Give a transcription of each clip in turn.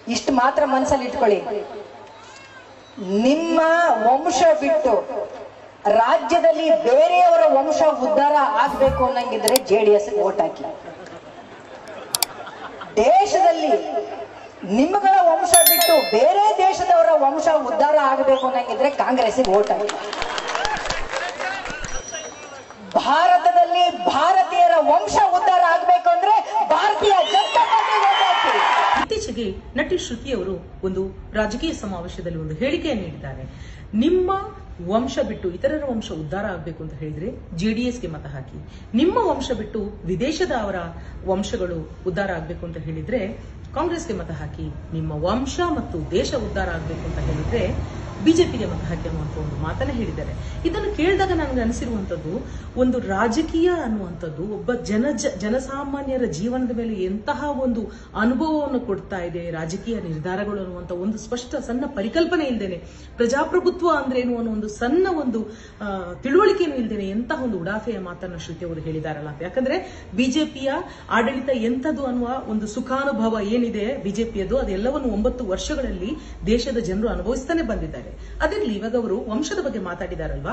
ಇಷ್ಟು ಮಾತ್ರ ಮನಸ್ಸಲ್ಲಿ ಇಟ್ಕೊಳ್ಳಿ ನಿಮ್ಮ ವಂಶ ಬಿಟ್ಟು ರಾಜ್ಯದಲ್ಲಿ ಬೇರೆಯವರ ವಂಶ ಉದ್ಧಾರ ಆಗ್ಬೇಕು ಅನ್ನಂಗಿದ್ರೆ ಜೆ ಡಿ ಎಸ್ ಓಟ್ ಹಾಕಿ ದೇಶದಲ್ಲಿ ನಿಮ್ಮಗಳ ವಂಶ ಬಿಟ್ಟು ಬೇರೆ ದೇಶದವರ ವಂಶ ಉದ್ಧಾರ ಆಗಬೇಕು ಅನ್ನಂಗಿದ್ರೆ ಕಾಂಗ್ರೆಸ್ಗೆ ಓಟ್ ಹಾಕಿ ಭಾರತದಲ್ಲಿ ಭಾರತೀಯರ ವಂಶ ಉದ್ಧಾರ ಆಗ್ಬೇಕು ಅಂದ್ರೆ ಭಾರತೀಯ ಜನತಾ ಪಾರ್ಟಿ ಓಟ್ ಹಾಕಿ ಇತ್ತೀಚೆಗೆ ನಟಿ ಶ್ರುತಿ ಅವರು ಒಂದು ರಾಜಕೀಯ ಸಮಾವೇಶದಲ್ಲಿ ಒಂದು ಹೇಳಿಕೆಯನ್ನು ನೀಡಿದ್ದಾರೆ ನಿಮ್ಮ ವಂಶ ಬಿಟ್ಟು ಇತರರ ವಂಶ ಉದ್ಧಾರ ಆಗಬೇಕು ಅಂತ ಹೇಳಿದ್ರೆ ಜೆಡಿಎಸ್ಗೆ ಮತ ಹಾಕಿ ನಿಮ್ಮ ವಂಶ ಬಿಟ್ಟು ವಿದೇಶದ ಅವರ ವಂಶಗಳು ಉದ್ಧಾರ ಆಗಬೇಕು ಅಂತ ಹೇಳಿದ್ರೆ ಕಾಂಗ್ರೆಸ್ಗೆ ಮತ ಹಾಕಿ ನಿಮ್ಮ ವಂಶ ಮತ್ತು ದೇಶ ಉದ್ಧಾರ ಆಗಬೇಕು ಅಂತ ಹೇಳಿದ್ರೆ ಬಿಜೆಪಿಗೆ ಮತ ಹಾಕಿ ಅನ್ನುವಂಥ ಒಂದು ಮಾತನ್ನ ಹೇಳಿದ್ದಾರೆ ಇದನ್ನು ಕೇಳಿದಾಗ ನನಗೆ ಅನಿಸಿರುವಂತದ್ದು ಒಂದು ರಾಜಕೀಯ ಅನ್ನುವಂಥದ್ದು ಒಬ್ಬ ಜನ ಜ- ಜನಸಾಮಾನ್ಯರ ಜೀವನದ ಮೇಲೆ ಎಂತಹ ಒಂದು ಅನುಭವವನ್ನು ಕೊಡ್ತಾ ಇದೆ ರಾಜಕೀಯ ನಿರ್ಧಾರಗಳು ಅನ್ನುವಂಥ ಒಂದು ಸ್ಪಷ್ಟ ಸಣ್ಣ ಪರಿಕಲ್ಪನೆ ಇಲ್ದೇನೆ ಪ್ರಜಾಪ್ರಭುತ್ವ ಅಂದ್ರೇನು ಅನ್ನೋ ಒಂದು ಸಣ್ಣ ಒಂದು ಆ, ತಿಳುವಳಿಕೆನೂ ಇಲ್ದೇನೆ ಎಂತಹ ಒಂದು ಉಡಾಫೆಯ ಮಾತನ್ನ ಶ್ರುತಿ ಅವರು ಹೇಳಿದಾರಲ್ಲ ಅಂತ ಯಾಕಂದ್ರೆ ಬಿಜೆಪಿಯ ಆಡಳಿತ ಎಂಥದ್ದು ಅನ್ನುವ ಒಂದು ಸುಖಾನುಭವ ಏನಿದೆ ಬಿಜೆಪಿಯದು ಅದೆಲ್ಲವನ್ನು ಒಂಬತ್ತು ವರ್ಷಗಳಲ್ಲಿ ದೇಶದ ಜನರು ಅನುಭವಿಸ್ತಾನೆ ಬಂದಿದ್ದಾರೆ ಅದಿರ್ಲಿ ಇವಾಗ ಅವರು ವಂಶದ ಬಗ್ಗೆ ಮಾತಾಡಿದಾರಲ್ವಾ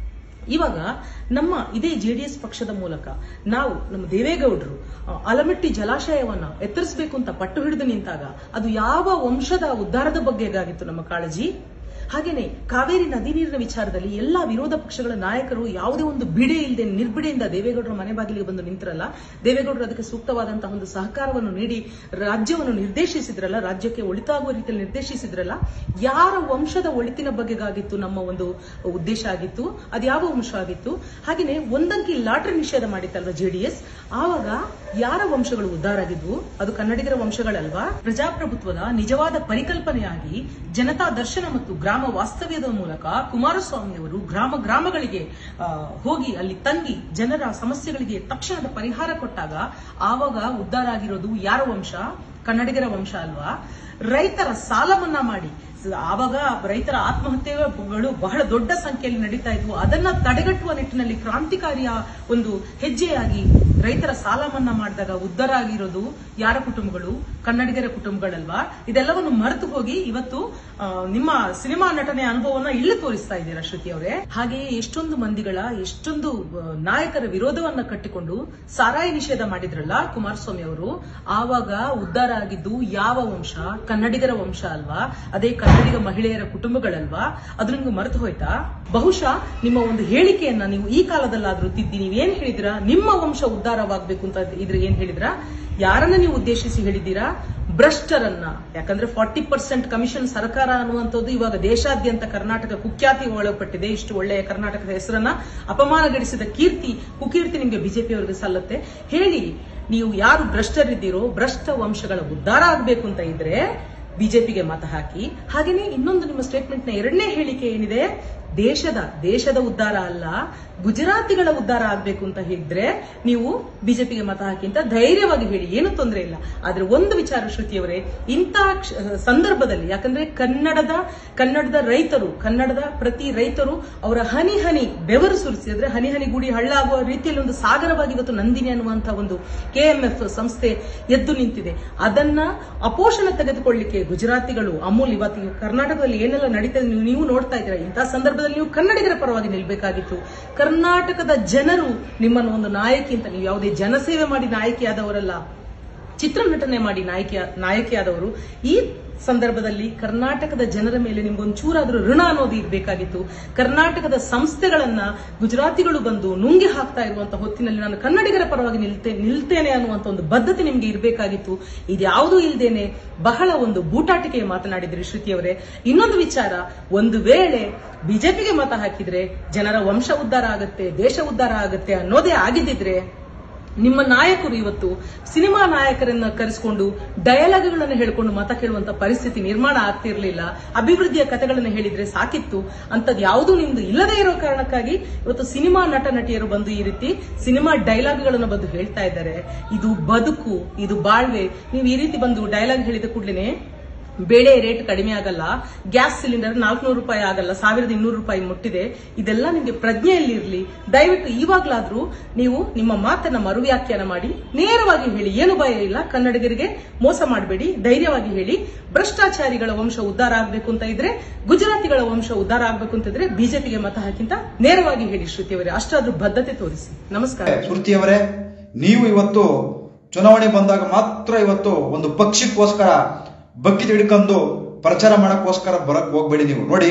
ಇವಾಗ ನಮ್ಮ ಇದೇ ಜೆಡಿಎಸ್ ಪಕ್ಷದ ಮೂಲಕ ನಾವು ನಮ್ಮ ದೇವೇಗೌಡರು ಆ, ಆಲಮಟ್ಟಿ ಜಲಾಶಯವನ್ನ ಎತ್ತರಿಸಬೇಕು ಅಂತ ಪಟ್ಟು ಹಿಡಿದು ನಿಂತಾಗ ಅದು ಯಾವ ವಂಶದ ಉದ್ಧಾರದ ಬಗ್ಗೆಗಾಗಿತ್ತು ನಮ್ಮ ಕಾಳಜಿ ಹಾಗೇನೆ ಕಾವೇರಿ ನದಿ ನೀರಿನ ವಿಚಾರದಲ್ಲಿ ಎಲ್ಲಾ ವಿರೋಧ ಪಕ್ಷಗಳ ನಾಯಕರು ಯಾವುದೇ ಒಂದು ಬಿಡೆ ಇಲ್ಲದೆ ನಿರ್ಬಿಡೆಯಿಂದ ದೇವೇಗೌಡರ ಮನೆ ಬಾಗಿಲಿಗೆ ಬಂದು ನಿಂತರಲ್ಲ ದೇವೇಗೌಡರು ಅದಕ್ಕೆ ಸೂಕ್ತವಾದಂತಹ ಒಂದು ಸಹಕಾರವನ್ನು ನೀಡಿ ರಾಜ್ಯವನ್ನು ನಿರ್ದೇಶಿಸಿದ್ರಲ್ಲ ರಾಜ್ಯಕ್ಕೆ ಒಳಿತಾಗುವ ರೀತಿಯಲ್ಲಿ ನಿರ್ದೇಶಿಸಿದ್ರಲ್ಲ ಯಾರ ವಂಶದ ಒಳಿತಿನ ಬಗ್ಗೆಗಾಗಿತ್ತು ನಮ್ಮ ಒಂದು ಉದ್ದೇಶ ಆಗಿತ್ತು ಅದು ಯಾವ ವಂಶ ಆಗಿತ್ತು ಹಾಗೇನೆ ಒಂದಂಕಿ ಲಾಟ್ರಿ ನಿಷೇಧ ಮಾಡಿತ್ತಲ್ವಾ ಜೆಡಿಎಸ್ ಆವಾಗ ಯಾರ ವಂಶಗಳು ಉದ್ಧಾರ ಆಗಿದ್ವು ಅದು ಕನ್ನಡಿಗರ ವಂಶಗಳಲ್ವಾ ಪ್ರಜಾಪ್ರಭುತ್ವದ ನಿಜವಾದ ಪರಿಕಲ್ಪನೆಯಾಗಿ ಜನತಾ ದರ್ಶನ ಮತ್ತು ಗ್ರಾಮ ವಾಸ್ತವ್ಯದ ಮೂಲಕ ಕುಮಾರಸ್ವಾಮಿ ಅವರು ಗ್ರಾಮ ಗ್ರಾಮಗಳಿಗೆ ಆ, ಹೋಗಿ ಅಲ್ಲಿ ತಂಗಿ ಜನರ ಸಮಸ್ಯೆಗಳಿಗೆ ತಕ್ಷಣದ ಪರಿಹಾರ ಕೊಟ್ಟಾಗ ಆವಾಗ ಉದ್ಧಾರ ಆಗಿರೋದು ಯಾರ ವಂಶ ಕನ್ನಡಿಗರ ವಂಶ ಅಲ್ವಾ ರೈತರ ಸಾಲ ಮನ್ನಾ ಮಾಡಿ ಸ- ಆವಾಗ ರೈತರ ಆತ್ಮಹತ್ಯೆಗಳು ಬಹಳ ದೊಡ್ಡ ಸಂಖ್ಯೆಯಲ್ಲಿ ನಡೀತಾ ಇದ್ವು ಅದನ್ನ ತಡೆಗಟ್ಟುವ ನಿಟ್ಟಿನಲ್ಲಿ ಕ್ರಾಂತಿಕಾರಿಯ ಒಂದು ಹೆಜ್ಜೆಯಾಗಿ ರೈತರ ಸಾಲ ಮನ್ನಾ ಮಾಡಿದಾಗ ಉದ್ಧಾರ ಆಗಿರೋದು ಯಾರ ಕುಟುಂಬಗಳು ಕನ್ನಡಿಗರ ಕುಟುಂಬಗಳಲ್ವಾ ಇದೆಲ್ಲವನ್ನು ಮರೆತು ಹೋಗಿ ಇವತ್ತು ಆ, ನಿಮ್ಮ ಸಿನಿಮಾ ನಟನೆಯ ಅನುಭವವನ್ನ ಇಲ್ಲಿ ತೋರಿಸ್ತಾ ಇದ್ದೀರಾ ಶ್ರುತಿ ಅವರೇ ಹಾಗೆಯೇ ಎಷ್ಟೊಂದು ಮಂದಿಗಳ ಎಷ್ಟೊಂದು ಆ, ನಾಯಕರ ವಿರೋಧವನ್ನ ಕಟ್ಟಿಕೊಂಡು ಸಾರಾಯಿ ನಿಷೇಧ ಮಾಡಿದ್ರಲ್ಲ ಕುಮಾರಸ್ವಾಮಿ ಅವರು ಆವಾಗ ಉದ್ಧಾರ ಆಗಿದ್ದು ಯಾವ ವಂಶ ಕನ್ನಡಿಗರ ವಂಶ ಅಲ್ವಾ ಅದೇ ಕನ್ನಡಿಗ ಮಹಿಳೆಯರ ಕುಟುಂಬಗಳಲ್ವಾ ಅದು ನಿಮ್ಗೆ ಮರೆತು ಹೋಯ್ತಾ ಬಹುಶಃ ನಿಮ್ಮ ಒಂದು ಹೇಳಿಕೆಯನ್ನ ನೀವು ಈ ಕಾಲದಲ್ಲಾದ್ರೂ ತಿದ್ದಿ ನೀವೇನ್ ಹೇಳಿದಿರಾ ನಿಮ್ಮ ವಂಶ ಉದ್ಧಾರವಾಗಬೇಕು ಅಂತ ಇದ್ರೆ ಏನ್ ಹೇಳಿದ್ರಾ ಯಾರನ್ನ ನೀವು ಉದ್ದೇಶಿಸಿ ಹೇಳಿದ್ದೀರಾ ಭ್ರಷ್ಟರನ್ನ ಯಾಕಂದ್ರೆ ಫಾರ್ಟಿ ಪರ್ಸೆಂಟ್ ಕಮಿಷನ್ ಸರ್ಕಾರ ಅನ್ನುವಂಥದ್ದು ಇವಾಗ ದೇಶಾದ್ಯಂತ ಕರ್ನಾಟಕ ಕುಖ್ಯಾತಿ ಒಳಪಟ್ಟಿದೆ ಇಷ್ಟು ಒಳ್ಳೆಯ ಕರ್ನಾಟಕದ ಹೆಸರನ್ನ ಅಪಮಾನಗಡಿಸಿದ ಕೀರ್ತಿ ಕುಕೀರ್ತಿ ನಿಮ್ಗೆ ಬಿಜೆಪಿಯವರಿಗೆ ಸಲ್ಲತ್ತೆ ಹೇಳಿ ನೀವು ಯಾರು ಭ್ರಷ್ಟರಿದ್ದೀರೋ ಭ್ರಷ್ಟ ವಂಶಗಳ ಉದ್ಧಾರ ಆಗಬೇಕು ಅಂತ ಇದ್ರೆ ಬಿಜೆಪಿಗೆ ಮತ ಹಾಕಿ ಹಾಗೇನೆ ಇನ್ನೊಂದು ನಿಮ್ಮ ಸ್ಟೇಟ್ಮೆಂಟ್ ನ ಎರಡನೇ ಹೇಳಿಕೆ ಏನಿದೆ ದೇಶದ ದೇಶದ ಉದ್ಧಾರ ಅಲ್ಲ ಗುಜರಾತಿಗಳ ಉದ್ಧಾರ ಆಗ್ಬೇಕು ಅಂತ ಹೇಳಿದ್ರೆ ನೀವು ಬಿಜೆಪಿಗೆ ಮತ ಹಾಕಿ ಅಂತ ಧೈರ್ಯವಾಗಿ ಹೇಳಿ ಏನು ತೊಂದರೆ ಇಲ್ಲ ಆದ್ರೆ ಒಂದು ವಿಚಾರ ಶ್ರುತಿಯವರೇ ಇಂತಹ ಕ್ಷ- ಸಂದರ್ಭದಲ್ಲಿ ಯಾಕಂದ್ರೆ ಕನ್ನಡದ ಕನ್ನಡದ ರೈತರು ಕನ್ನಡದ ಪ್ರತಿ ರೈತರು ಅವರ ಹನಿ ಹನಿ ಬೆವರು ಸುರಿಸಿ ಅಂದ್ರೆ ಹನಿ ಹನಿ ಗೂಡಿ ಹಳ್ಳ ಆಗುವ ರೀತಿಯಲ್ಲಿ ಒಂದು ಸಾಗರವಾಗಿ ಇವತ್ತು ನಂದಿನಿ ಅನ್ನುವಂತಹ ಒಂದು ಕೆಎಂಎಫ್ ಸಂಸ್ಥೆ ಎದ್ದು ನಿಂತಿದೆ ಅದನ್ನ ಅಪೋಷಣ ತೆಗೆದುಕೊಳ್ಳಿಕ್ಕೆ ಗುಜರಾತಿಗಳು ಅಮೂಲ್ ಇವತ್ತು ಈ ಕರ್ನಾಟಕದಲ್ಲಿ ಏನೆಲ್ಲ ನಡೀತದೆ ನೀವು- ನೀವು ನೋಡ್ತಾ ಇದ್ದೀರಾ ಇಂತಹ ಸಂದರ್ಭದಲ್ಲಿ ನೀವು ಕನ್ನಡಿಗರ ಪರವಾಗಿ ನಿಲ್ಬೇಕಾಗಿತ್ತು ಕರ್ನಾಟಕದ ಜನರು ನಿಮ್ಮನ್ನು ಒಂದು ನಾಯಕಿ ಅಂತ ನೀವು ಯಾವುದೇ ಜನಸೇವೆ ಮಾಡಿ ನಾಯಕಿಯಾದವರಲ್ಲ ಚಿತ್ರನಟನೆ ಮಾಡಿ ನಾಯಕಿ ನಾಯಕಿಯಾದವರು ಈ ಸಂದರ್ಭದಲ್ಲಿ ಕರ್ನಾಟಕದ ಜನರ ಮೇಲೆ ನಿಮ್ಗೊಂದು ಚೂರಾದ್ರೂ ಋಣ ಅನ್ನೋದು ಇರಬೇಕಾಗಿತ್ತು ಕರ್ನಾಟಕದ ಸಂಸ್ಥೆಗಳನ್ನ ಗುಜರಾತಿಗಳು ಬಂದು ನುಂಗಿ ಹಾಕ್ತಾ ಇರುವಂತಹ ಹೊತ್ತಿನಲ್ಲಿ ನಾನು ಕನ್ನಡಿಗರ ಪರವಾಗಿ ನಿಲ್ತೆ ನಿಲ್ತೇನೆ ಅನ್ನುವಂತ ಒಂದು ಬದ್ಧತೆ ನಿಮ್ಗೆ ಇರಬೇಕಾಗಿತ್ತು ಇದ್ಯಾವುದೂ ಇಲ್ದೇನೆ ಬಹಳ ಒಂದು ಬೂಟಾಟಿಕೆ ಮಾತನಾಡಿದ್ರಿ ಶ್ರುತಿಯವರೇ ಇನ್ನೊಂದು ವಿಚಾರ ಒಂದು ವೇಳೆ ಬಿಜೆಪಿಗೆ ಮತ ಹಾಕಿದ್ರೆ ಜನರ ವಂಶ ಉದ್ಧಾರ ಆಗತ್ತೆ ದೇಶ ಉದ್ಧಾರ ಆಗತ್ತೆ ಅನ್ನೋದೇ ಆಗಿದ್ದಿದ್ರೆ ನಿಮ್ಮ ನಾಯಕರು ಇವತ್ತು ಸಿನಿಮಾ ನಾಯಕರನ್ನ ಕರೆಸಿಕೊಂಡು ಡಯಲಾಗ್ಗಳನ್ನು ಹೇಳ್ಕೊಂಡು ಮತ ಕೇಳುವಂತ ಪರಿಸ್ಥಿತಿ ನಿರ್ಮಾಣ ಆಗ್ತಿರ್ಲಿಲ್ಲ ಅಭಿವೃದ್ಧಿಯ ಕಥೆಗಳನ್ನು ಹೇಳಿದ್ರೆ ಸಾಕಿತ್ತು ಅಂತದ್ ಯಾವುದೂ ನಿಮ್ದು ಇಲ್ಲದೇ ಇರೋ ಕಾರಣಕ್ಕಾಗಿ ಇವತ್ತು ಸಿನಿಮಾ ನಟ ನಟಿಯರು ಬಂದು ಈ ರೀತಿ ಸಿನಿಮಾ ಡೈಲಾಗ್ಗಳನ್ನು ಬಂದು ಹೇಳ್ತಾ ಇದ್ದಾರೆ ಇದು ಬದುಕು ಇದು ಬಾಳ್ವೆ ನೀವು ಈ ರೀತಿ ಬಂದು ಡೈಲಾಗ್ ಹೇಳಿದ ಕೂಡಲೇ ಬೇಳೆ ರೇಟ್ ಕಡಿಮೆ ಆಗಲ್ಲ ಗ್ಯಾಸ್ ಸಿಲಿಂಡರ್ ನಾಲ್ಕುನೂರು ರೂಪಾಯಿ ಆಗಲ್ಲ ಸಾವಿರದ ಇನ್ನೂರು ರೂಪಾಯಿ ಮುಟ್ಟಿದೆ ಇದೆಲ್ಲ ನಿಮಗೆ ಪ್ರಜ್ಞೆಯಲ್ಲಿರಲಿ ದಯವಿಟ್ಟು ಇವಾಗ್ಲಾದ್ರೂ ನೀವು ನಿಮ್ಮ ಮಾತನ್ನ ಮರುವ್ಯಾಖ್ಯಾನ ಮಾಡಿ ನೇರವಾಗಿ ಹೇಳಿ ಏನು ಭಯ ಇಲ್ಲ ಕನ್ನಡಿಗರಿಗೆ ಮೋಸ ಮಾಡಬೇಡಿ ಧೈರ್ಯವಾಗಿ ಹೇಳಿ ಭ್ರಷ್ಟಾಚಾರಿಗಳ ವಂಶ ಉದ್ಧಾರ ಆಗಬೇಕು ಅಂತ ಇದ್ರೆ ಗುಜರಾತಿಗಳ ವಂಶ ಉದ್ಧಾರ ಆಗಬೇಕು ಅಂತ ಇದ್ರೆ ಬಿಜೆಪಿಗೆ ಮತ ಹಾಕಿಂತ ನೇರವಾಗಿ ಹೇಳಿ ಶ್ರುತಿಯವರೇ ಅಷ್ಟಾದ್ರೂ ಬದ್ಧತೆ ತೋರಿಸಿ ನಮಸ್ಕಾರ ಶ್ರುತಿಯವರೇ ನೀವು ಇವತ್ತು ಚುನಾವಣೆ ಬಂದಾಗ ಮಾತ್ರ ಇವತ್ತು ಒಂದು ಪಕ್ಷಕ್ಕೋಸ್ಕರ ಬಗ್ಗಿ ಹಿಡ್ಕೊಂಡು ಪ್ರಚಾರ ಮಾಡಕ್ಕೋಸ್ಕರ ಬರಕ್ ಹೋಗ್ಬೇಡಿ ನೀವು ನೋಡಿ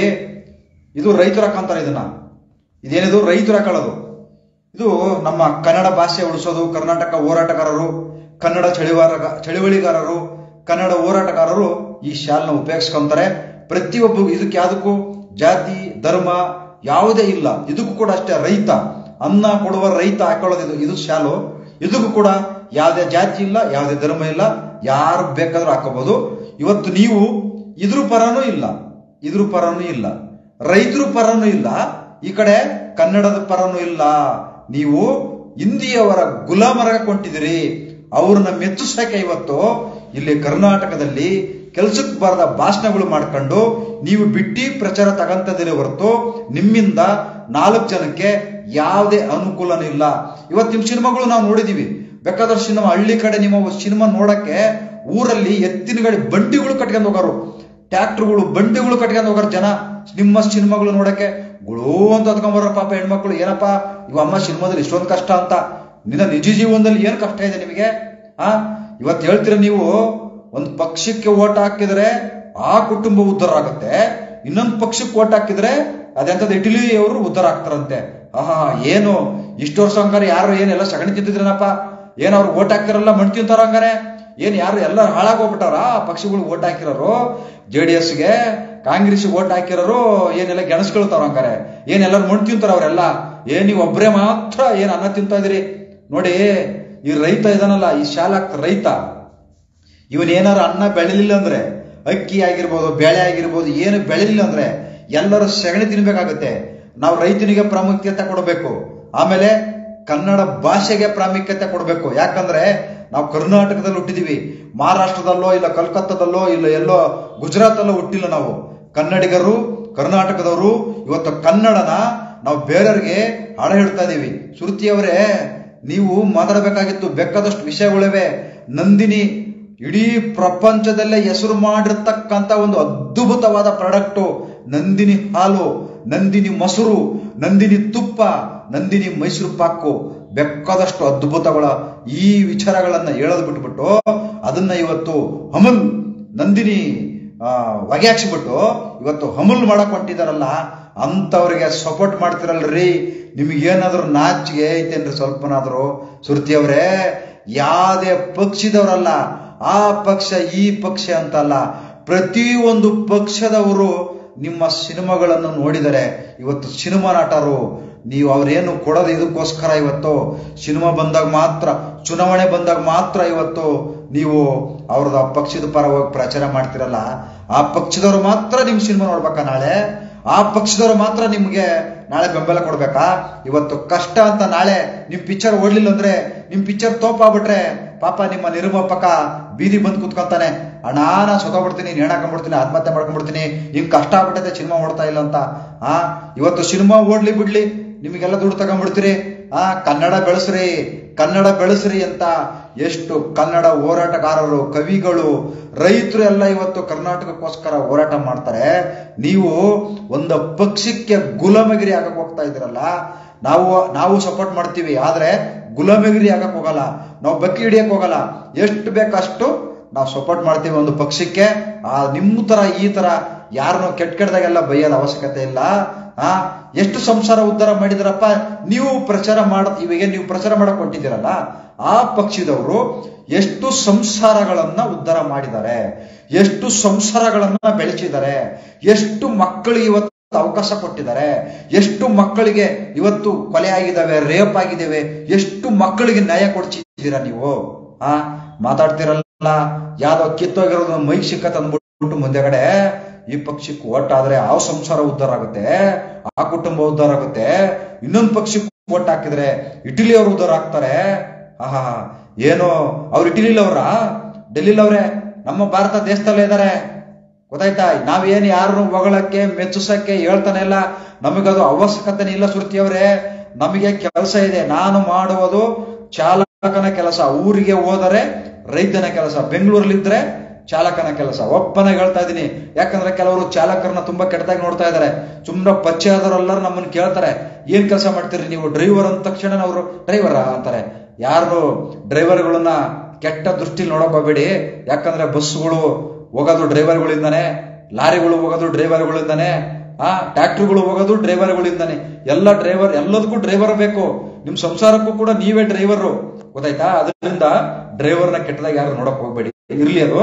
ಇದು ರೈತರ ಹಾಕಂತಾರೆ ಇದನ್ನ ಇದೇನಿದು ರೈತರು ಹಾಕೊಳ್ಳೋದು ಇದು ನಮ್ಮ ಕನ್ನಡ ಭಾಷೆ ಉಳಿಸೋದು ಕರ್ನಾಟಕ ಹೋರಾಟಗಾರರು ಕನ್ನಡ ಚಳಿವಾರ ಚಳುವಳಿಗಾರರು ಕನ್ನಡ ಹೋರಾಟಗಾರರು ಈ ಶಾಲ್ನ ಉಪಯೋಗಿಸ್ಕೊಂತಾರೆ ಪ್ರತಿಯೊಬ್ಬ ಇದಕ್ಕೆ ಯಾವುದಕ್ಕೂ ಜಾತಿ ಧರ್ಮ ಯಾವುದೇ ಇಲ್ಲ ಇದಕ್ಕೂ ಕೂಡ ಅಷ್ಟೇ ರೈತ ಅನ್ನ ಕೊಡುವ ರೈತ ಹಾಕೊಳ್ಳೋದು ಇದು ಇದು ಶಾಲು ಇದಕ್ಕೂ ಕೂಡ ಯಾವುದೇ ಜಾತಿ ಇಲ್ಲ ಯಾವುದೇ ಧರ್ಮ ಇಲ್ಲ ಯಾರು ಬೇಕಾದ್ರೂ ಹಾಕೋಬಹುದು ಇವತ್ತು ನೀವು ಇದ್ರ ಪರನೂ ಇಲ್ಲ ಇದ್ರ ಪರನೂ ಇಲ್ಲ ರೈತರ ಪರನೂ ಇಲ್ಲ ಈ ಕಡೆ ಕನ್ನಡದ ಪರನೂ ಇಲ್ಲ ನೀವು ಹಿಂದಿಯವರ ಗುಲಾಮರಾಗ ಕೊಂಡಿದ್ದೀರಿ ಅವ್ರನ್ನ ಮೆಚ್ಚಿಸಕ್ಕೆ ಇವತ್ತು ಇಲ್ಲಿ ಕರ್ನಾಟಕದಲ್ಲಿ ಕೆಲ್ಸಕ್ಕೆ ಬರದ ಭಾಷಣಗಳು ಮಾಡ್ಕೊಂಡು ನೀವು ಬಿಟ್ಟಿ ಪ್ರಚಾರ ತಗಂತದಿರಿ ಹೊರತು ನಿಮ್ಮಿಂದ ನಾಲ್ಕು ಜನಕ್ಕೆ ಯಾವುದೇ ಅನುಕೂಲನೂ ಇಲ್ಲ ಇವತ್ತು ನಿಮ್ ಸಿನಿಮಾಗಳು ನಾವು ನೋಡಿದೀವಿ ಬೇಕಾದಷ್ಟು ಸಿನಿಮಾ ಹಳ್ಳಿ ಕಡೆ ನಿಮ್ಮ ಸಿನಿಮಾ ನೋಡಕ್ಕೆ ಊರಲ್ಲಿ ಎತ್ತಿನ ಗಾಡಿ ಬಂಡಿಗಳು ಕಟ್ಕೊಂಡು ಹೋಗಾರು ಟ್ಯಾಕ್ಟರ್ಗಳು ಬಂಡಿಗಳು ಕಟ್ಕೊಂಡು ಹೋಗಾರ ಜನ ನಿಮ್ಮ ಸಿನಿಮಾಗಳು ನೋಡಕ್ಕೆ ಗುಳು ಅಂತ ಹತ್ಕೊಂಬರ ಪಾಪ ಹೆಣ್ಮಕ್ಳು ಏನಪ್ಪ ಇವ ಅಮ್ಮ ಸಿನಿಮಾದಲ್ಲಿ ಇಷ್ಟೊಂದು ಕಷ್ಟ ಅಂತ ನಿನ್ನ ನಿಜ ಜೀವನದಲ್ಲಿ ಏನ್ ಕಷ್ಟ ಇದೆ ನಿಮಗೆ ಆ ಇವತ್ತು ಹೇಳ್ತೀರ ನೀವು ಒಂದು ಪಕ್ಷಕ್ಕೆ ಓಟ್ ಹಾಕಿದ್ರೆ ಆ ಕುಟುಂಬ ಉದ್ಧಾರ ಆಗುತ್ತೆ ಇನ್ನೊಂದು ಪಕ್ಷಕ್ಕೆ ಓಟ್ ಹಾಕಿದ್ರೆ ಅದೆಂತದ್ದು ಇಟಲಿ ಅವರು ಉದ್ಧಾರ ಆಗ್ತಾರಂತೆ ಆಹಾ ಏನು ಇಷ್ಟು ವರ್ಷ ಹಂಗಾರೆ ಯಾರು ಏನೆಲ್ಲ ಸಗಣಿ ತಿಂತಿದ್ರೇನಪ್ಪ ಏನ್ ಅವ್ರು ಓಟ್ ಹಾಕ್ತಿರಲ್ಲ ಮಣ್ ತಿಂತಾರ ಹಂಗಾರೆ ಏನ್ ಯಾರು ಎಲ್ಲ ಹಾಳಾಗೋಗ್ಬಿಟ್ಟಾರ ಪಕ್ಷಗಳು ಓಟ್ ಹಾಕಿರೋರು ಜೆ ಡಿ ಎಸ್ಗೆ ಕಾಂಗ್ರೆಸ್ ಓಟ್ ಹಾಕಿರೋರು ಏನೆಲ್ಲ ಗೆಣಸ್ಕೊಳ್ತಾರ ಹಂಗಾರೆ ಏನೆಲ್ಲರೂ ಮಣ್ ತಿಂತಾರ ಅವರೆಲ್ಲ ಏನ್ ನೀವು ಒಬ್ರೇ ಮಾತ್ರ ಏನ್ ಅನ್ನ ತಿಂತಾ ಇದ್ರಿ ನೋಡಿ ಈ ರೈತ ಇದಾನಲ್ಲ ಈ ಶಾಲೆ ಆಗ್ತ ರೈತ ಇವನ್ ಏನಾರು ಅನ್ನ ಬೆಳಿಲಿಲ್ಲ ಅಂದ್ರೆ ಅಕ್ಕಿ ಆಗಿರ್ಬೋದು ಬೇಳೆ ಆಗಿರ್ಬೋದು ಏನು ಬೆಳಿಲಿಲ್ಲ ಅಂದ್ರೆ ಎಲ್ಲರೂ ಸಗಣಿ ತಿನ್ಬೇಕಾಗತ್ತೆ ನಾವು ರೈತನಿಗೆ ಪ್ರಾಮುಖ್ಯತೆ ಕೊಡಬೇಕು ಆಮೇಲೆ ಕನ್ನಡ ಭಾಷೆಗೆ ಪ್ರಾಮುಖ್ಯತೆ ಕೊಡಬೇಕು ಯಾಕಂದ್ರೆ ನಾವು ಕರ್ನಾಟಕದಲ್ಲಿ ಹುಟ್ಟಿದೀವಿ ಮಹಾರಾಷ್ಟ್ರದಲ್ಲೋ ಇಲ್ಲ ಕಲ್ಕತ್ತಾದಲ್ಲೋ ಇಲ್ಲ ಎಲ್ಲೋ ಗುಜರಾತಲ್ಲೋ ಹುಟ್ಟಿಲ್ಲ ನಾವು ಕನ್ನಡಿಗರು ಕರ್ನಾಟಕದವರು ಇವತ್ತು ಕನ್ನಡನ ನಾವು ಬೇರೆಯವ್ರಿಗೆ ಹಾಡ ಹೇಳ್ತಾ ಇದೀವಿ ಶ್ರುತಿಯವರೇ ನೀವು ಮಾತಾಡಬೇಕಾಗಿತ್ತು ಬೇಕಾದಷ್ಟು ವಿಷಯಗಳಿವೆ ನಂದಿನಿ ಇಡೀ ಪ್ರಪಂಚದಲ್ಲೇ ಹೆಸರು ಮಾಡಿರ್ತಕ್ಕಂತ ಒಂದು ಅದ್ಭುತವಾದ ಪ್ರಾಡಕ್ಟು ನಂದಿನಿ ಹಾಲು ನಂದಿನಿ ಮೊಸರು ನಂದಿನಿ ತುಪ್ಪ ನಂದಿನಿ ಮೈಸೂರು ಪಾಕು ಬೇಕಾದಷ್ಟು ಅದ್ಭುತಗಳ ಈ ವಿಚಾರಗಳನ್ನ ಹೇಳೋದು ಬಿಟ್ಬಿಟ್ಟು ಅದನ್ನ ಇವತ್ತು ಅಮುಲ್ ನಂದಿನಿ ಆ, ಹೊಗೆ ಹಾಕ್ಸಿಬಿಟ್ಟು ಇವತ್ತು ಹಮಲ್ ಮಾಡಕ್ ಹೊಂಟಿದಾರಲ್ಲ ಅಂತವ್ರಿಗೆ ಸಪೋರ್ಟ್ ಮಾಡ್ತಿರಲ್ರಿ ನಿಮ್ಗೇನಾದ್ರೂ ನಾಚಿಗೆ ಐತೇನ್ರಿ ಸ್ವಲ್ಪನಾದ್ರೂ ಸುರ್ತಿ ಅವರೇ ಯಾವ್ದೇ ಪಕ್ಷದವರಲ್ಲ ಆ ಪಕ್ಷ ಈ ಪಕ್ಷ ಅಂತಲ್ಲ ಪ್ರತಿಯೊಂದು ಪಕ್ಷದವರು ನಿಮ್ಮ ಸಿನಿಮಾಗಳನ್ನು ನೋಡಿದರೆ ಇವತ್ತು ಸಿನಿಮಾ ನಟರು ನೀವು ಅವ್ರೇನು ಕೊಡೋದು ಇದಕ್ಕೋಸ್ಕರ ಇವತ್ತು ಸಿನಿಮಾ ಬಂದಾಗ ಮಾತ್ರ ಚುನಾವಣೆ ಬಂದಾಗ ಮಾತ್ರ ಇವತ್ತು ನೀವು ಅವ್ರದ್ದು ಆ ಪಕ್ಷದ ಪರ ಹೋಗಿ ಪ್ರಚಾರ ಮಾಡ್ತಿರಲ್ಲ ಆ ಪಕ್ಷದವ್ರು ಮಾತ್ರ ನಿಮ್ ಸಿನಿಮಾ ನೋಡ್ಬೇಕಾ ನಾಳೆ ಆ ಪಕ್ಷದವ್ರು ಮಾತ್ರ ನಿಮ್ಗೆ ನಾಳೆ ಬೆಂಬಲ ಕೊಡ್ಬೇಕಾ ಇವತ್ತು ಕಷ್ಟ ಅಂತ ನಾಳೆ ನಿಮ್ ಪಿಕ್ಚರ್ ಓಡ್ಲಿಲ್ಲ ಅಂದ್ರೆ ನಿಮ್ ಪಿಕ್ಚರ್ ತೋಪಾಗ್ಬಿಟ್ರೆ ಪಾಪ ನಿಮ್ಮ ನಿರ್ಮಾಪಕ ಬೀದಿ ಬಂದ್ ಕುತ್ಕೊಂತಾನೆ ಅಣ್ಣ ನಾ ಸೊತೋಗ್ಬಿಡ್ತೀನಿ ನೇಣ ಹಾಕೊಂಡ್ಬಿಡ್ತೀನಿ ಆತ್ಮಹತ್ಯೆ ಮಾಡ್ಕೊಂಡ್ಬಿಡ್ತೀನಿ ಹಿಂಗ್ ಕಷ್ಟ ಆಗ್ಬಿಟ್ಟೈತೆ ಸಿನಿಮಾ ಓಡ್ತಾ ಇಲ್ಲ ಅಂತ ಆ ಇವತ್ತು ಸಿನಿಮಾ ಓಡ್ಲಿ ಬಿಡ್ಲಿ ನಿಮಗೆಲ್ಲ ದುಡ್ಡು ತಗೊಂಡ್ಬಿಡ್ತೀರಿ ಆ ಕನ್ನಡ ಬೆಳೆಸ್ರಿ ಕನ್ನಡ ಬೆಳೆಸ್ರಿ ಅಂತ ಎಷ್ಟು ಕನ್ನಡ ಹೋರಾಟಗಾರರು ಕವಿಗಳು ರೈತರು ಎಲ್ಲ ಇವತ್ತು ಕರ್ನಾಟಕಕ್ಕೋಸ್ಕರ ಹೋರಾಟ ಮಾಡ್ತಾರೆ ನೀವು ಒಂದು ಪಕ್ಷಕ್ಕೆ ಗುಲಾಮಗಿರಿ ಆಗಕ್ ಹೋಗ್ತಾ ಇದ್ದೀರಲ್ಲ ನಾವು ನಾವು ಸಪೋರ್ಟ್ ಮಾಡ್ತೀವಿ ಆದ್ರೆ ಗುಲಾಮಗಿರಿ ಆಗಕ್ ಹೋಗಲ್ಲ ನಾವು ಬಕ್ಕಿ ಹಿಡಿಯಕ್ ಹೋಗಲ್ಲ ಎಷ್ಟು ಬೇಕಷ್ಟು ನಾವು ಸಪೋರ್ಟ್ ಮಾಡ್ತೀವಿ ಒಂದು ಪಕ್ಷಕ್ಕೆ ಆ ನಿಮ್ಮ ತರ ಈ ತರ ಯಾರನ್ನು ಕೆಟ್ಟ ಕೆಟ್ಟದಾಗೆಲ್ಲ ಬೈಯೋದ ಅವಶ್ಯಕತೆ ಇಲ್ಲ ಆ ಎಷ್ಟು ಸಂಸಾರ ಉದ್ಧಾರ ಮಾಡಿದ್ರಪ್ಪ ನೀವು ಪ್ರಚಾರ ಮಾಡ ಇವಾಗ ನೀವು ಪ್ರಚಾರ ಮಾಡಕ್ ಹೊಂಟಿದ್ದೀರಲ್ಲ ಆ ಪಕ್ಷದವರು ಎಷ್ಟು ಸಂಸಾರಗಳನ್ನ ಉದ್ಧಾರ ಮಾಡಿದ್ದಾರೆ ಎಷ್ಟು ಸಂಸಾರಗಳನ್ನ ಬೆಳೆಸಿದ್ದಾರೆ ಎಷ್ಟು ಮಕ್ಕಳಿಗೆ ಇವತ್ತು ಅವಕಾಶ ಕೊಟ್ಟಿದ್ದಾರೆ ಎಷ್ಟು ಮಕ್ಕಳಿಗೆ ಇವತ್ತು ಕೊಲೆ ಆಗಿದ್ದಾವೆ ರೇಪ್ ಆಗಿದ್ದಾವೆ ಎಷ್ಟು ಮಕ್ಕಳಿಗೆ ನ್ಯಾಯ ಕೊಡ್ಸಿದ್ದೀರಾ ನೀವು ಆ ಮಾತಾಡ್ತಿರಲ್ಲ ಯಾವ್ದೋ ಕಿತ್ತೋಗಿರೋದು ಮೈಕ್ ಸಿಕ್ಕ ತಂದ್ಬಿಟ್ಟು ಮುಂದೆಗಡೆ ಈ ಪಕ್ಷಕ್ಕೆ ಓಟ್ ಆದ್ರೆ ಆ ಸಂಸಾರ ಉದ್ಧಾರ ಆಗುತ್ತೆ ಆ ಕುಟುಂಬ ಉದ್ಧಾರ ಆಗುತ್ತೆ ಇನ್ನೊಂದು ಪಕ್ಷಕ್ಕೆ ಓಟ್ ಹಾಕಿದ್ರೆ ಇಟಲಿ ಅವರು ಉದ್ಧಾರ ಆಗ್ತಾರೆ ಆಹಾ ಏನು ಅವ್ರು ಇಟಲಿಲಿ ಅವ್ರ ಡೆಲ್ಲಿಲಿ ಅವ್ರೆ ನಮ್ಮ ಭಾರತ ದೇಶದಲ್ಲೇ ಇದಾರೆ ಗೊತ್ತಾಯ್ತಾ ನಾವೇನು ಯಾರನ್ನು ಹೊಗಳಕ್ಕೆ ಮೆಚ್ಚಿಸಕ್ಕೆ ಹೇಳ್ತಾನೆ ಇಲ್ಲ ನಮಗದು ಅವಶ್ಯಕತೆ ಇಲ್ಲ ಸುರ್ತಿಯವರೇ ನಮಗೆ ಕೆಲಸ ಇದೆ ನಾನು ಮಾಡುವುದು ಚಾಲಕನ ಕೆಲಸ ಊರಿಗೆ ಹೋದರೆ ರೈತನ ಕೆಲಸ ಬೆಂಗಳೂರಲ್ಲಿದ್ರೆ ಚಾಲಕನ ಕೆಲಸ ಒಪ್ಪನ ಹೇಳ್ತಾ ಇದ್ದೀನಿ ಯಾಕಂದ್ರೆ ಕೆಲವರು ಚಾಲಕರನ್ನ ತುಂಬಾ ಕೆಟ್ಟದಾಗಿ ನೋಡ್ತಾ ಇದ್ದಾರೆ ಸುಮ್ಮನೆ ಪರಿಚಯ ಆದವರೆಲ್ಲರೂ ನಮ್ಮನ್ನ ಕೇಳ್ತಾರೆ ಏನ್ ಕೆಲಸ ಮಾಡ್ತೀರಿ ನೀವು ಡ್ರೈವರ್ ಅಂದ ತಕ್ಷಣ ಅವರು ಡ್ರೈವರ ಅಂತಾರೆ ಯಾರು ಡ್ರೈವರ್ಗಳನ್ನ ಕೆಟ್ಟ ದೃಷ್ಟಿಲಿ ನೋಡಕ್ ಹೋಗ್ಬೇಡಿ ಯಾಕಂದ್ರೆ ಬಸ್ಗಳು ಹೋಗೋದು ಡ್ರೈವರ್ಗಳಿಂದಾನೆ ಲಾರಿಗಳು ಹೋಗೋದು ಡ್ರೈವರ್ಗಳಿಂದಾನೆ ಆ ಟ್ರ್ಯಾಕ್ಟರ್ಗಳು ಹೋಗೋದು ಡ್ರೈವರ್ಗಳಿಂದಾನೆ ಎಲ್ಲ ಡ್ರೈವರ್ ಎಲ್ಲದಕ್ಕೂ ಡ್ರೈವರ್ ಬೇಕು ನಿಮ್ ಸಂಸಾರಕ್ಕೂ ಕೂಡ ನೀವೇ ಡ್ರೈವರು ಗೊತ್ತಾಯ್ತಾ ಅದರಿಂದ ಡ್ರೈವರ್ನ ಕೆಟ್ಟದಾಗಿ ಯಾರು ನೋಡಕ್ ಹೋಗ್ಬೇಡಿ ಇರ್ಲಿ ಅದು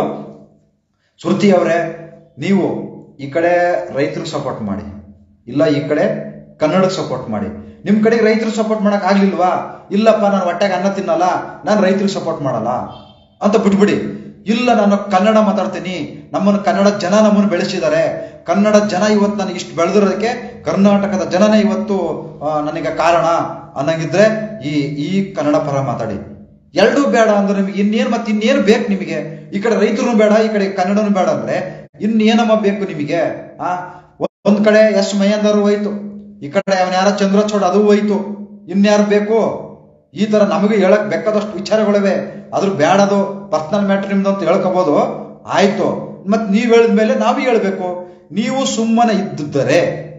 ಶ್ರುತಿ ಅವರೇ ನೀವು ಈ ಕಡೆ ರೈತರಿಗೆ ಸಪೋರ್ಟ್ ಮಾಡಿ ಇಲ್ಲ ಈ ಕಡೆ ಕನ್ನಡಕ್ಕೆ ಸಪೋರ್ಟ್ ಮಾಡಿ ನಿಮ್ ಕಡೆ ರೈತರಿಗೆ ಸಪೋರ್ಟ್ ಮಾಡಕ್ ಆಗ್ಲಿಲ್ವಾ ಇಲ್ಲಪ್ಪ ನಾನು ಹೊಟ್ಟೆಗೆ ಅನ್ನ ತಿನ್ನಲ್ಲ ನಾನು ರೈತರಿಗೆ ಸಪೋರ್ಟ್ ಮಾಡಲ್ಲ ಅಂತ ಬಿಟ್ಬಿಡಿ ಇಲ್ಲ ನಾನು ಕನ್ನಡ ಮಾತಾಡ್ತೀನಿ ನಮ್ಮನ್ನು ಕನ್ನಡ ಜನ ನಮ್ಮನ್ನು ಬೆಳೆಸಿದ್ದಾರೆ ಕನ್ನಡ ಜನ ಇವತ್ತು ನನಗೆ ಇಷ್ಟು ಬೆಳೆದಿರೋದಕ್ಕೆ ಕರ್ನಾಟಕದ ಜನನೇ ಇವತ್ತು ಆ, ನನಗೆ ಕಾರಣ ಅನ್ನಂಗಿದ್ರೆ ಈ ಈ ಕನ್ನಡ ಪರ ಮಾತಾಡಿ ಎರಡೂ ಬೇಡ ಅಂದ್ರೆ ನಿಮಗೆ ಇನ್ನೇನು ಮತ್ತೆ ಇನ್ನೇನು ಬೇಕು ನಿಮಗೆ ಈ ಕಡೆ ರೈತರು ಬೇಡ ಈ ಕಡೆ ಕನ್ನಡನು ಬೇಡ ಅಂದ್ರೆ ಇನ್ನೇನಮ್ಮ ಬೇಕು ನಿಮಗೆ ಆ ಒಂದ್- ಒಂದ್ ಕಡೆ ಎಸ್ ಮಯ್ಯಂದರು ಹೋಯ್ತು ಈ ಕಡೆ ಅವನ ಯಾರ ಚಂದ್ರಚೂಡ್ ಅದು ಹೋಯ್ತು ಇನ್ಯಾರು ಬೇಕು ಈ ತರ ನಮಗೆ ಹೇಳಕ್ ಬೇಕಾದಷ್ಟು ವಿಚಾರಗಳಿವೆ ಅದ್ರ ಬೇಡದು ಪರ್ಸನಲ್ ಮ್ಯಾಟ್ರ್ ನಿಮ್ದು ಅಂತ ಹೇಳ್ಕೋಬಹುದು ಆಯ್ತು ಮತ್ ನೀವ್ ಹೇಳಿದ್ಮೇಲೆ ನಾವು ಹೇಳ್ಬೇಕು ನೀವು ಸುಮ್ಮನೆ ಇದ್ದಿದ್ದರೆ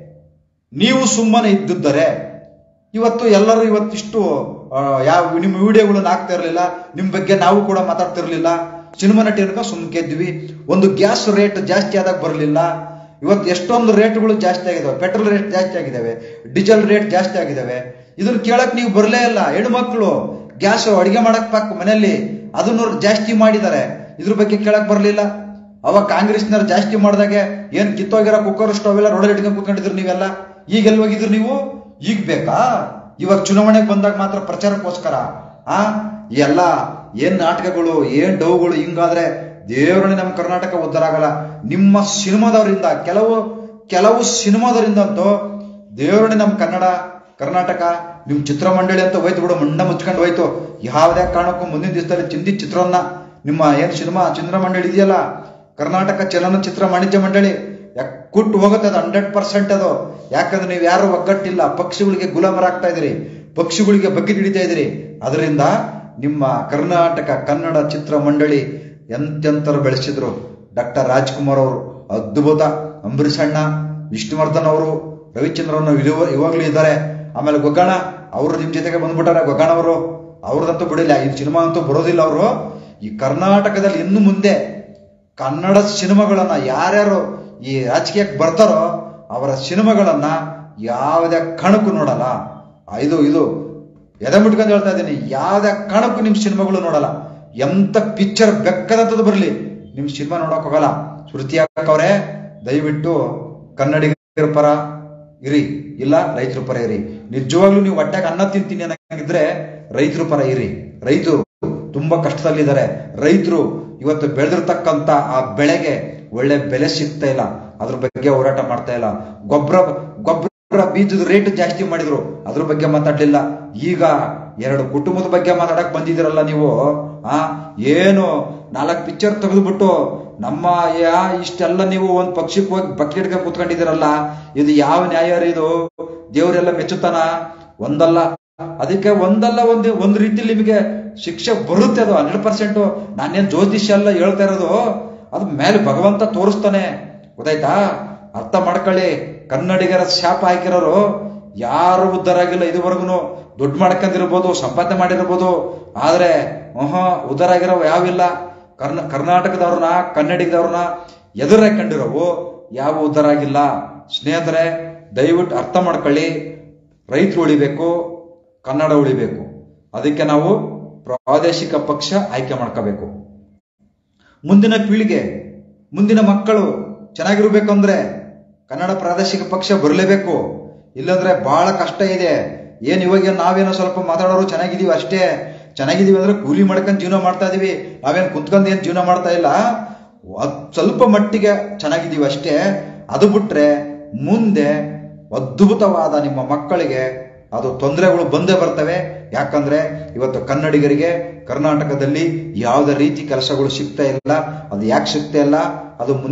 ನೀವು ಸುಮ್ಮನೆ ಇದ್ದಿದ್ದರೆ ಇವತ್ತು ಎಲ್ಲರೂ ಇವತ್ತಿಷ್ಟು ಆ, ಯಾವ ನಿಮ್ಮ ವಿಡಿಯೋಗಳನ್ನ ಹಾಕ್ತಾ ಇರಲಿಲ್ಲ ನಿಮ್ ಬಗ್ಗೆ ನಾವು ಕೂಡ ಮಾತಾಡ್ತಿರ್ಲಿಲ್ಲ ಸಿನಿಮಾ ನಟಿ ಅನ್ಕ ಸುಮ್ಕೆ ಇದ್ವಿ ಒಂದು ಗ್ಯಾಸ್ ರೇಟ್ ಜಾಸ್ತಿ ಆದಾಗ ಬರಲಿಲ್ಲ ಇವತ್ತು ಎಷ್ಟೊಂದು ರೇಟ್ಗಳು ಜಾಸ್ತಿ ಆಗಿದಾವೆ ಪೆಟ್ರೋಲ್ ರೇಟ್ ಜಾಸ್ತಿ ಆಗಿದಾವೆ ಡೀಸೆಲ್ ರೇಟ್ ಜಾಸ್ತಿ ಆಗಿದಾವೆ ಇದನ್ನ ಕೇಳಕ್ ನೀವು ಬರಲೇ ಇಲ್ಲ ಹೆಣ್ಮಕ್ಳು ಗ್ಯಾಸ್ ಅಡಿಗೆ ಮಾಡಕ್ ಪಾಕ್ ಮನೆಯಲ್ಲಿ ಅದನ್ನು ಜಾಸ್ತಿ ಮಾಡಿದ್ದಾರೆ ಇದ್ರ ಬಗ್ಗೆ ಕೇಳಕ್ ಬರಲಿಲ್ಲ ಅವಾಗ ಕಾಂಗ್ರೆಸ್ನವ್ರು ಜಾಸ್ತಿ ಮಾಡಿದಾಗೆ ಏನ್ ಕಿತ್ತೋಗಿರೋ ಕುಕ್ಕರ್ ಸ್ಟವ್ ಎಲ್ಲ ರೋಡ್ ಇಟ್ಕೊಂಡು ಕೂತ್ಕೊಂಡಿದ್ರು ನೀವೆಲ್ಲ ಈಗ ಎಲ್ಲಿ ಹೋಗಿದ್ರು ನೀವು ಈಗ ಬೇಕಾ ಇವಾಗ ಚುನಾವಣೆಗೆ ಬಂದಾಗ ಮಾತ್ರ ಪ್ರಚಾರಕ್ಕೋಸ್ಕರ ಆ ಈ ಎಲ್ಲ ಏನ್ ನಾಟಕಗಳು ಏನ್ ಡೌಗಳು ಹಿಂಗಾದ್ರೆ ದೇವರನ್ನೇ ನಮ್ಮ ಕರ್ನಾಟಕ ಉದ್ಧಾರ ಆಗಲ್ಲ ನಿಮ್ಮ ಸಿನಿಮಾದವರಿಂದ ಕೆಲವು ಕೆಲವು ಸಿನಿಮಾದವರಿಂದ ಅಂತೂ ದೇವರನ್ನೇ ನಮ್ಮ ಕನ್ನಡ ಕರ್ನಾಟಕ ನಿಮ್ ಚಿತ್ರಮಂಡಳಿ ಅಂತ ಹೋಯ್ತು ಬಿಡು ಮಂಡ ಮುಚ್ಕೊಂಡು ಹೋಯ್ತು ಯಾವುದೇ ಕಾರಣಕ್ಕೂ ಮುಂದಿನ ದಿವಸದಲ್ಲಿ ಚಿಂದಿ ಚಿತ್ರವನ್ನ ನಿಮ್ಮ ಏನ್ ಸಿನಿಮಾ ಚಿತ್ರಮಂಡಳಿ ಇದೆಯಲ್ಲ ಕರ್ನಾಟಕ ಚಲನಚಿತ್ರ ವಾಣಿಜ್ಯ ಮಂಡಳಿ ಯಾಕ್ ಕುಟ್ಟು ಹೋಗುತ್ತೆ ಅದು ಹಂಡ್ರೆಡ್ ಪರ್ಸೆಂಟ್ ಅದು ಯಾಕಂದ್ರೆ ನೀವು ಯಾರು ಒಗ್ಗಟ್ಟಿಲ್ಲ ಪಕ್ಷಿಗಳಿಗೆ ಗುಲಾಮರಾಗ್ತಾ ಇದ್ದೀರಿ ಪಕ್ಷಿಗಳಿಗೆ ಬಗ್ಗೆ ಹಿಡಿತಾ ಇದ್ದೀರಿ ಅದರಿಂದ ನಿಮ್ಮ ಕರ್ನಾಟಕ ಕನ್ನಡ ಚಿತ್ರ ಮಂಡಳಿ ಎಂತೆಂತರು ಬೆಳೆಸಿದ್ರು ಡಾಕ್ಟರ್ ರಾಜ್ಕುಮಾರ್ ಅವರು ಅದ್ಭುತ ಅಂಬರೀಷ್ ಅಣ್ಣ ವಿಷ್ಣುವರ್ಧನ್ ಅವರು ರವಿಚಂದ್ರನ್ ಇರುವ ಇವಾಗ್ಲೂ ಇದ್ದಾರೆ ಆಮೇಲೆ ಗೊಗ್ಗಣ ಅವರು ನಿಮ್ ಜೊತೆಗೆ ಬಂದ್ಬಿಟ್ಟಾರೆ ಗೊಗ್ಗಣ ಅವರು ಅವ್ರದಂತೂ ಬಿಡಿಲ್ಲ ಈ ಸಿನಿಮಾ ಅಂತೂ ಬರೋದಿಲ್ಲ ಅವರು ಈ ಕರ್ನಾಟಕದಲ್ಲಿ ಇನ್ನು ಮುಂದೆ ಕನ್ನಡ ಸಿನಿಮಾಗಳನ್ನ ಯಾರ್ಯಾರು ಈ ರಾಜಕೀಯಕ್ಕೆ ಬರ್ತಾರೋ ಅವರ ಸಿನಿಮಾಗಳನ್ನ ಯಾವುದೇ ಕಣಕ್ಕೂ ನೋಡಲ್ಲ ಆ, ಇದು ಇದು ಎದೆ ಮುಟ್ಕೊಂಡು ಹೇಳ್ತಾ ಇದ್ದೀನಿ ಯಾವುದೇ ಕಾರಣಕ್ಕೂ ನಿಮ್ ಸಿನಿಮಾಗಳು ನೋಡಲ್ಲ ಎಂತ ಪಿಕ್ಚರ್ ಬೆಕ್ಕದಂತದ್ದು ಬರಲಿ ನಿಮ್ ಸಿನಿಮಾ ನೋಡಕ್ ಹೋಗಲ್ಲ ಶ್ರುತಿ ಅವರೇ ದಯವಿಟ್ಟು ಕನ್ನಡಿಗರ ಪರ ಇರಿ ಇಲ್ಲ ರೈತರ ಪರ ಇರಿ ನಿಜವಾಗ್ಲೂ ನೀವು ಹೊಟ್ಟೆಗೆ ಅನ್ನ ತಿಂತೀನಿ ಅನ್ನಂಗಿದ್ರೆ ರೈತರ ಪರ ಇರಿ ರೈತರು ತುಂಬಾ ಕಷ್ಟದಲ್ಲಿದ್ದಾರೆ ರೈತರು ಇವತ್ತು ಬೆಳೆದಿರ್ತಕ್ಕಂತ ಆ ಬೆಳೆಗೆ ಒಳ್ಳೆ ಬೆಲೆ ಸಿಗ್ತಾ ಇಲ್ಲ ಅದ್ರ ಬಗ್ಗೆ ಹೋರಾಟ ಮಾಡ್ತಾ ಇಲ್ಲ ಗೊಬ್ಬರ ಗೊಬ್ಬರ ಬೀಜದ ರೇಟ್ ಜಾಸ್ತಿ ಮಾಡಿದ್ರು ಅದ್ರ ಬಗ್ಗೆ ಮಾತಾಡ್ಲಿಲ್ಲ ಈಗ ಎರಡು ಕುಟುಂಬದ ಬಗ್ಗೆ ಮಾತಾಡಕ್ ಬಂದಿದ್ದೀರಲ್ಲ ನೀವು ಆ ಏನು ನಾಲ್ಕು ಪಿಕ್ಚರ್ ತೆಗೆದ್ಬಿಟ್ಟು ನಮ್ಮ ಯಾ ಇಷ್ಟೆಲ್ಲ ನೀವು ಒಂದ್ ಪಕ್ಷಕ್ಕೆ ಹೋಗಿ ಬಕೆಟ್ಗೆ ಕುತ್ಕೊಂಡಿದ್ದೀರಲ್ಲ ಇದು ಯಾವ ನ್ಯಾಯ ರೀ ಇದು ದೇವರೆಲ್ಲ ಮೆಚ್ಚುತ್ತಾನ ಒಂದಲ್ಲ ಅದಕ್ಕೆ ಒಂದಲ್ಲ ಒಂದು ಒಂದು ರೀತಿಲಿ ನಿಮಗೆ ಶಿಕ್ಷೆ ಬರುತ್ತೆ ಅದು ಹಂಡ್ರೆಡ್ ಪರ್ಸೆಂಟ್ ನಾನೇನ್ ಜ್ಯೋತಿಷ್ಯ ಎಲ್ಲ ಹೇಳ್ತಾ ಇರೋದು ಅದು ಮೇಲೆ ಭಗವಂತ ತೋರಿಸ್ತಾನೆ ಗೊತ್ತಾಯ್ತಾ ಅರ್ಥ ಮಾಡ್ಕೊಳ್ಳಿ ಕನ್ನಡಿಗರ ಶಾಪ ಹಾಕಿರೋರು ಯಾರು ಉದ್ಧಾರ ಆಗಿಲ್ಲ ಇದುವರೆಗೂ ದುಡ್ಡು ಮಾಡ್ಕೊಂಡಿರ್ಬೋದು ಸಂಪಾದನೆ ಮಾಡಿರ್ಬೋದು ಆದ್ರೆ ಮಹ ಉದ್ಧಾರ ಆಗಿರೋ ಯಾವಿಲ್ಲ ಕರ್ನ ಕರ್ನಾಟಕದವ್ರನ್ನ ಕನ್ನಡಿಗದವ್ರನ್ನ ಎದುರು ಹಾಕೊಂಡಿರೋವು ಯಾವ ಉದ್ಧಾರ ಆಗಿಲ್ಲ ಸ್ನೇಹಿತರೆ ದಯವಿಟ್ಟು ಅರ್ಥ ಮಾಡ್ಕೊಳ್ಳಿ ರೈತರು ಉಳಿಬೇಕು ಕನ್ನಡ ಉಳಿಬೇಕು ಅದಕ್ಕೆ ನಾವು ಪ್ರಾದೇಶಿಕ ಪಕ್ಷ ಆಯ್ಕೆ ಮಾಡ್ಕೋಬೇಕು ಮುಂದಿನ ಪೀಳಿಗೆ ಮುಂದಿನ ಮಕ್ಕಳು ಚೆನ್ನಾಗಿರ್ಬೇಕಂದ್ರೆ ಕನ್ನಡ ಪ್ರಾದೇಶಿಕ ಪಕ್ಷ ಬರಲೇಬೇಕು ಇಲ್ಲಂದ್ರೆ ಬಹಳ ಕಷ್ಟ ಇದೆ ಏನ್ ಇವಾಗ ನಾವೇನೋ ಸ್ವಲ್ಪ ಮಾತಾಡೋರು ಚೆನ್ನಾಗಿದೀವಿ ಅಷ್ಟೇ ಚೆನ್ನಾಗಿದೀವಿ ಅಂದ್ರೆ ಕೂಲಿ ಮಾಡ್ಕೊಂಡು ಜೀವನ ಮಾಡ್ತಾ ಇದೀವಿ ನಾವೇನ್ ಕುಂತ್ಕೊಂಡು ಏನ್ ಜೀವನ ಮಾಡ್ತಾ ಇಲ್ಲ ಅದ್ ಸ್ವಲ್ಪ ಮಟ್ಟಿಗೆ ಚೆನ್ನಾಗಿದೀವಿ ಅಷ್ಟೇ ಅದು ಬಿಟ್ರೆ ಮುಂದೆ ಅದ್ಭುತವಾದ ನಿಮ್ಮ ಮಕ್ಕಳಿಗೆ ಅದು ತೊಂದರೆಗಳು ಬಂದೇ ಬರ್ತವೆ ಯಾಕಂದ್ರೆ ಇವತ್ತು ಕನ್ನಡಿಗರಿಗೆ ಕರ್ನಾಟಕದಲ್ಲಿ ಯಾವುದೇ ರೀತಿ ಕೆಲಸಗಳು ಸಿಗ್ತಾ ಇಲ್ಲ ಅದು ಯಾಕೆ ಸಿಗ್ತಾ ಇಲ್ಲ ಅದು ಮುಂದಿನ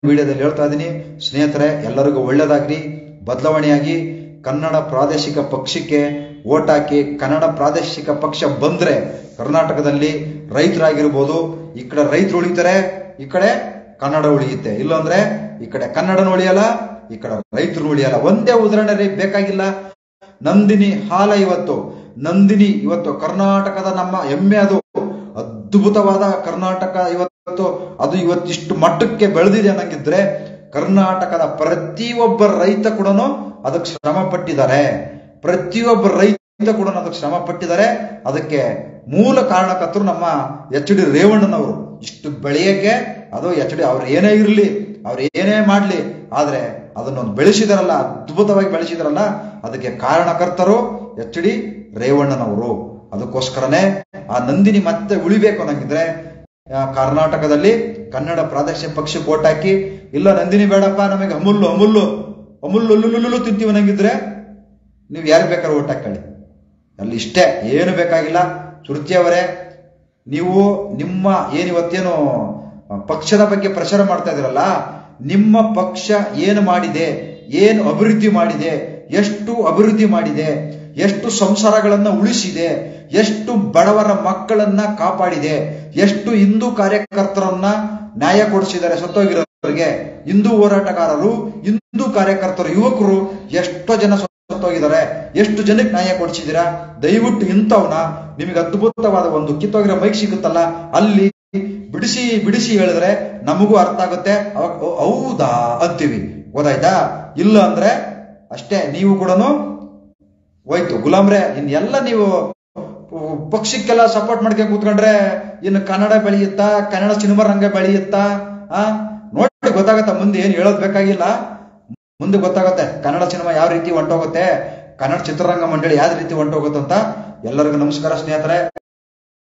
ವಿಡಿಯೋದಲ್ಲಿ ಹೇಳ್ತಾ ಇದ್ದೀನಿ ಸ್ನೇಹಿತರೆ ಎಲ್ಲರಿಗೂ ಒಳ್ಳೇದಾಗ್ಲಿ ಬದಲಾವಣೆಯಾಗಿ ಕನ್ನಡ ಪ್ರಾದೇಶಿಕ ಪಕ್ಷಕ್ಕೆ ಓಟ್ ಹಾಕಿ ಕನ್ನಡ ಪ್ರಾದೇಶಿಕ ಪಕ್ಷ ಬಂದ್ರೆ ಕರ್ನಾಟಕದಲ್ಲಿ ರೈತರಾಗಿರ್ಬೋದು ಈ ಕಡೆ ರೈತರು ಉಳಿತಾರೆ ಈ ಕಡೆ ಕನ್ನಡ ಉಳಿಯುತ್ತೆ ಇಲ್ಲಾಂದ್ರೆ ಈ ಕಡೆ ಕನ್ನಡನ ಉಳಿಯಲ್ಲ ಈ ಕಡೆ ರೈತರು ಉಳಿಯಲ್ಲ ಒಂದೇ ಉದಾಹರಣೆ ರೀ ಬೇಕಾಗಿಲ್ಲ ನಂದಿನಿ ಹಾಲ ಇವತ್ತು ನಂದಿನಿ ಇವತ್ತು ಕರ್ನಾಟಕದ ನಮ್ಮ ಹೆಮ್ಮೆ ಅದು ಅದ್ಭುತವಾದ ಕರ್ನಾಟಕ ಇವತ್ತು ಅದು ಇವತ್ತಿಷ್ಟು ಮಟ್ಟಕ್ಕೆ ಬೆಳೆದಿದೆ ಅನ್ನಂಗಿದ್ರೆ ಕರ್ನಾಟಕದ ಪ್ರತಿಯೊಬ್ಬ ರೈತ ಕೂಡ ಅದಕ್ಕೆ ಶ್ರಮ ಪಟ್ಟಿದ್ದಾರೆ ಪ್ರತಿಯೊಬ್ಬ ರೈತ ಕೂಡ ಅದಕ್ಕೆ ಶ್ರಮ ಪಟ್ಟಿದ್ದಾರೆ ಅದಕ್ಕೆ ಮೂಲ ಕಾರಣಕರ್ತರು ನಮ್ಮ ಎಚ್ ಡಿ ರೇವಣ್ಣನವರು ಇಷ್ಟು ಬೆಳೆಯಕ್ಕೆ ಅದು ಎಚ್ ಡಿ ಅವ್ರು ಏನೇ ಇರಲಿ ಅವ್ರು ಏನೇ ಮಾಡ್ಲಿ ಆದ್ರೆ ಅದನ್ನೊಂದು ಬೆಳೆಸಿದಾರಲ್ಲ ಅದ್ಭುತವಾಗಿ ಬೆಳೆಸಿದಾರಲ್ಲ ಅದಕ್ಕೆ ಕಾರಣಕರ್ತರು ಎಚ್ ಡಿ ರೇವಣ್ಣನವರು ಅದಕ್ಕೋಸ್ಕರನೇ ಆ ನಂದಿನಿ ಮತ್ತೆ ಉಳಿಬೇಕು ಅನ್ನಂಗಿದ್ರೆ ಆ, ಕರ್ನಾಟಕದಲ್ಲಿ ಕನ್ನಡ ಪ್ರಾದೇಶಿಕ ಪಕ್ಷಕ್ಕೆ ಓಟ್ ಹಾಕಿ ಇಲ್ಲ ನಂದಿನಿ ಬೇಡಪ್ಪ ನಮಗೆ ಅಮುಲ್ಲು ಅಮುಲ್ಲು ಅಮುಲ್ಲು ಲುಲ್ಲು ತಿಂತೀವಿ ಅನ್ನಂಗಿದ್ರೆ ನೀವು ಯಾರಿಗೆ ಬೇಕಾದ್ರೂ ಓಟ್ ಹಾಕೊಳ್ಳಿ ಅಲ್ಲಿ ಇಷ್ಟೇ ಏನು ಬೇಕಾಗಿಲ್ಲ ಶ್ರುತಿ ಅವರೇ ನೀವು ನಿಮ್ಮ ಏನು ಇವತ್ತೇನು ಪಕ್ಷದ ಬಗ್ಗೆ ಪ್ರಚಾರ ಮಾಡ್ತಾ ಇದ್ದೀರಲ್ಲ ನಿಮ್ಮ ಪಕ್ಷ ಏನು ಮಾಡಿದೆ ಏನು ಅಭಿವೃದ್ಧಿ ಮಾಡಿದೆ ಎಷ್ಟು ಅಭಿವೃದ್ಧಿ ಮಾಡಿದೆ ಎಷ್ಟು ಸಂಸಾರಗಳನ್ನ ಉಳಿಸಿದೆ ಎಷ್ಟು ಬಡವರ ಮಕ್ಕಳನ್ನ ಕಾಪಾಡಿದೆ ಎಷ್ಟು ಹಿಂದೂ ಕಾರ್ಯಕರ್ತರನ್ನ ನ್ಯಾಯ ಕೊಡಿಸಿದ್ದಾರೆ ಸತ್ತೋಗಿರೋರಿಗೆ ಹಿಂದೂ ಹೋರಾಟಗಾರರು ಹಿಂದೂ ಕಾರ್ಯಕರ್ತರು ಯುವಕರು ಎಷ್ಟೋ ಜನ ಸತ್ತೋಗಿದ್ದಾರೆ ಎಷ್ಟು ಜನಕ್ಕೆ ನ್ಯಾಯ ಕೊಡಿಸಿದ್ದೀರಾ ದಯವಿಟ್ಟು ಇಂಥವ್ನ ನಿಮಗೆ ಅದ್ಭುತವಾದ ಒಂದು ಕಿತ್ತೋಗಿರೋ ಮೈಕ್ ಸಿಗುತ್ತಲ್ಲ ಅಲ್ಲಿ ಬಿಡಿಸಿ ಬಿಡಿಸಿ ಹೇಳಿದ್ರೆ ನಮಗೂ ಅರ್ಥ ಆಗುತ್ತೆ ಅವಾಗ ಓ, ಹೌದಾ ಅಂತೀವಿ ಗೊತ್ತಾಯ್ತಾ ಇಲ್ಲ ಅಂದ್ರೆ ಅಷ್ಟೇ ನೀವು ಕೂಡ ಹೋಯ್ತು ಗುಲಾಮ್ರೆ ಇನ್ನೆಲ್ಲ ನೀವು ಪಕ್ಷಕ್ಕೆಲ್ಲ ಸಪೋರ್ಟ್ ಮಾಡ್ಕೊಂಡು ಕೂತ್ಕೊಂಡ್ರೆ ಇನ್ನು ಕನ್ನಡ ಬೆಳೆಯುತ್ತಾ ಕನ್ನಡ ಸಿನಿಮಾ ರಂಗ ಬೆಳೆಯುತ್ತಾ ಆ ನೋಡಿ ಗೊತ್ತಾಗತ್ತ ಮುಂದೆ ಏನು ಹೇಳೋದ್ ಬೇಕಾಗಿಲ್ಲ ಮುಂದೆ ಗೊತ್ತಾಗುತ್ತೆ ಕನ್ನಡ ಸಿನಿಮಾ ಯಾವ ರೀತಿ ಹೊಂಟೋಗುತ್ತೆ ಕನ್ನಡ ಚಿತ್ರರಂಗ ಮಂಡಳಿ ಯಾವ ರೀತಿ ಹೊಂಟೋಗುತ್ತೆ ಅಂತ ಎಲ್ಲರಿಗೂ ನಮಸ್ಕಾರ ಸ್ನೇಹಿತರೆ